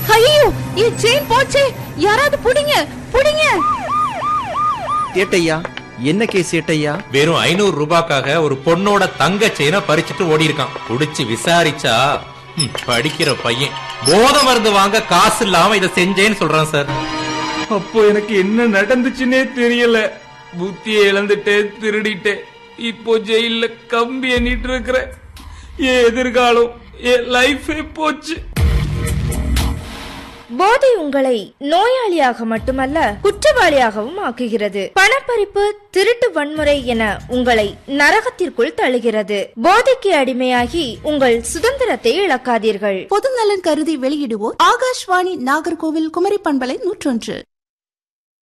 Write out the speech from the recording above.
ஐயோ என் செயின் போச்சே யாராவது புடிங்க புடிங்க ஏட்டையா என்ன கேஸ் ஏட்டையா வெறும் ஐநூறு ரூபாய்க்காக ஒரு பொண்ணோட தங்க செயினை பறிச்சுட்டு ஓடி இருக்கான் புடிச்சு விசாரிச்சா ம், படிக்கிற பையன் போத மருந்து வாங்க காசு இல்லாம இதை செஞ்சேன்னு சொல்றான் சார் அப்போ எனக்கு என்ன நடந்துச்சுன்னே தெரியல புத்தியை இழந்துட்டேன் திருடிட்டேன் இப்போ ஜெயில கம்பி எண்ணிட்டு இருக்கிறேன் என் எதிர்காலம் என் லைஃபே போச்சு போதை உங்களை நோயாளியாக மட்டுமல்ல குற்றவாளியாகவும் ஆக்குகிறது பணப்பறிப்பு திருட்டு வன்முறை என உங்களை நரகத்திற்குள் தள்ளுகிறது போதைக்கு அடிமையாகி உங்கள் சுதந்திரத்தை இழக்காதீர்கள் பொதுநலன் கருதி வெளியிடுவோர் ஆகாஷ்வாணி நாகர்கோவில் குமரி பண்பலை நூற்றொன்று